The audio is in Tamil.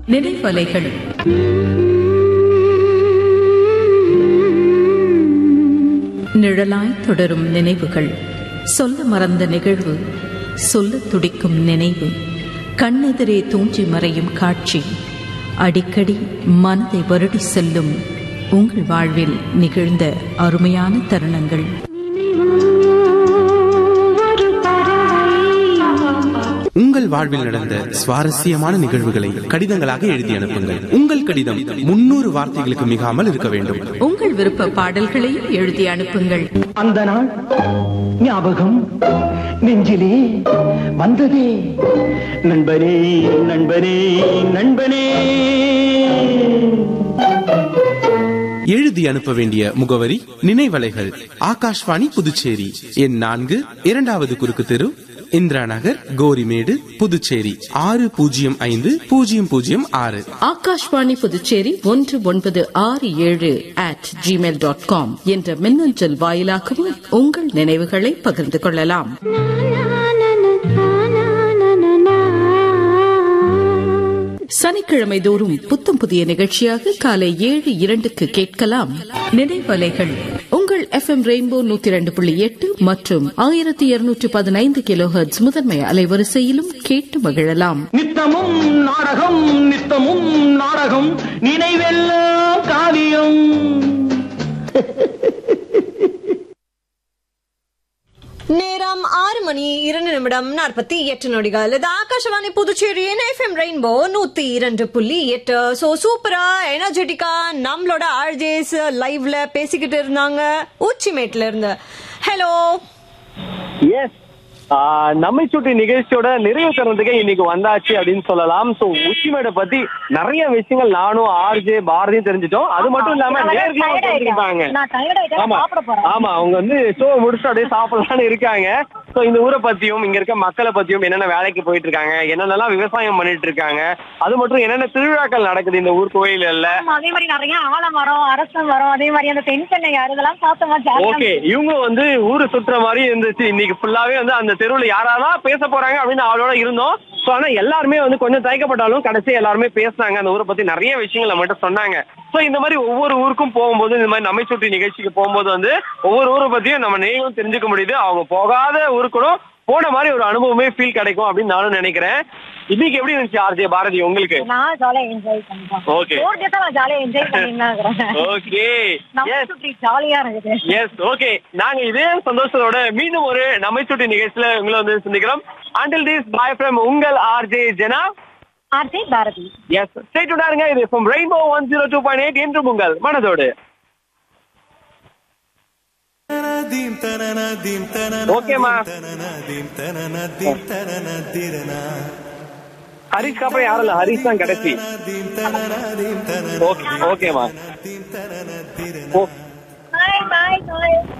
நினைவலைகள் நிழலாய் தொடரும் நினைவுகள் சொல்ல மறந்த நிகழ்வு சொல்லத் துடிக்கும் நினைவு கண்ணெதிரே தூஞ்சி மறையும் காட்சி அடிக்கடி மனதை வருடி செல்லும் உங்கள் வாழ்வில் நிகழ்ந்த அருமையான தருணங்கள் உங்கள் வாழ்வில் நடந்த சுவாரஸ்யமான நிகழ்வுகளை கடிதங்களாக எழுதி அனுப்புங்கள் உங்கள் கடிதம் முன்னூறு வார்த்தைகளுக்கு மிகாமல் இருக்க வேண்டும் உங்கள் விருப்ப பாடல்களையும் எழுதி அனுப்புங்கள் அந்த நாள் ஞாபகம் நெஞ்சிலே வந்ததே நண்பனே நண்பனே நண்பனே எழுதி அனுப்ப வேண்டிய முகவரி நினைவலைகள் ஆகாஷ்வாணி புதுச்சேரி எண் நான்கு இரண்டாவது குறுக்கு தெரு இந்திரா நகர் கோரிமேடு புதுச்சேரி ஆறு பூஜ்ஜியம் ஐந்து பூஜ்ஜியம் பூஜ்ஜியம் ஆறு ஆகாஷ்வாணி புதுச்சேரி ஒன்று ஒன்பது ஆறு ஏழு அட் ஜிமெயில் டாட் காம் என்ற மின்னஞ்சல் வாயிலாகவும் உங்கள் நினைவுகளை பகிர்ந்து கொள்ளலாம் சனிக்கிழமை தோறும் புத்தம் புதிய நிகழ்ச்சியாக காலை ஏழு இரண்டுக்கு கேட்கலாம் நினைவலைகள் உங்கள் எஃப்எம் ரெயின்போ நூத்தி ரெண்டு புள்ளி எட்டு மற்றும் ஆயிரத்தி இருநூற்றி பதினைந்து கிலோஹெர்ட்ஸ் முதன்மை அலைவரிசையிலும் கேட்டு மகிழலாம் நித்தமும் நாடகம் நித்தமும் நாடகம் நினைவெல்லாம் காவியம் நேரம் ஆறு மணி இரண்டு நிமிடம் நாற்பத்தி எட்டு நொடிகள் இது ஆகாஷவாணி புதுச்சேரியின் எஃப்எம் ரெயின்போ நூத்தி இரண்டு புள்ளி எட்டு சோ சூப்பரா எனர்ஜெட்டிக்கா நம்மளோட ஆர்ஜேஸ் லைவ்ல பேசிக்கிட்டு இருந்தாங்க உச்சிமேட்ல இருந்து ஹலோ எஸ் நம்மை சுற்றி நிகழ்ச்சியோட நிறைவு தருணத்துக்கு இன்னைக்கு வந்தாச்சு அப்படின்னு சொல்லலாம் சோ உச்சிமேடை பத்தி நிறைய விஷயங்கள் நானும் ஆர்ஜே பாரதியும் தெரிஞ்சிட்டோம் அது மட்டும் இல்லாம நேர்களும் தெரிஞ்சுக்கிட்டாங்க ஆமா ஆமா அவங்க வந்து ஷோ முடிச்சுட்டு அப்படியே சாப்பிடலாம்னு இருக்காங்க சோ இந்த ஊரை பத்தியும் இங்க இருக்க மக்களை பத்தியும் என்னென்ன வேலைக்கு போயிட்டு இருக்காங்க என்னென்னலாம் விவசாயம் பண்ணிட்டு இருக்காங்க அது மட்டும் என்னென்ன திருவிழாக்கள் நடக்குது இந்த ஊர் கோயில்கள்ல ஆமா, அதே மாதிரி நிறைய ஆலமரம் அரச மரம் அதே மாதிரி அந்த தென்பெண்ணை யாரு இதெல்லாம் பார்த்தோமா ஜாலியா ஓகே இவங்க வந்து ஊரு சுற்றுற மாதிரி இருந்துச்சு இன்னைக்கு ஃபுல்லாவே வந்து அந்த தெருவுல யாராலாம் பேச போறாங்க அப்படின்னு அவளோட இருந்தோம் சோ ஆனா எல்லாருமே வந்து கொஞ்சம் தயக்கப்பட்டாலும் கடைசி எல்லாருமே பேசினாங்க அந்த ஊரை பத்தி நிறைய விஷயங்கள் நம்மகிட்ட சொன்னாங்க சோ இந்த மாதிரி ஒவ்வொரு ஊருக்கும் போகும்போது இந்த மாதிரி நம்மை சுற்றி நிகழ்ச்சிக்கு போகும்போது வந்து ஒவ்வொரு ஊரை பத்தியும் நம்ம நேர்களும் தெரிஞ்சுக்க முடியுது அவங்க போகாத ஊருக்கும் போன மாதிரி ஒரு அனுபவமே ஃபீல் கிடைக்கும் அப்படின்னு நானும் நினைக்கிறேன் இன்னைக்கு எப்படி இருந்துச்சு ஆர்ஜே பாரதி உங்களுக்கு நான் ஜாலியா என்ஜாய் பண்ணிட்டேன் Okay. ஃபோர் டேஸா நான் ஜாலியா என்ஜாய் பண்ணிருந்தேன் ஓகே நம்ம எஸ் சுற்றி ஜாலியா இருக்குது எஸ் ஓகே நாங்க இதே சந்தோஷத்தோட மீண்டும் ஒரு நம்மை சுட்டி நிகழ்ச்சியில உங்களை வந்து சந்திக்கிறோம் அண்டில் திஸ் பாய் ஃப்ரம் உங்கள் ஆர்ஜே ஜெனா ஆர்ஜே பாரதி எஸ் ஸ்டேட் உடாருங்க இது from rainbow one zero two point eight என்று உங்கள் மனதோடு ஓகேமா ஹரிஷ்க்கு அப்புறம் யாரும் இல்ல ஹரிஷ் தான் கடைசி ஓகே ஓகேமா ஓ பாய் பாய் பாய்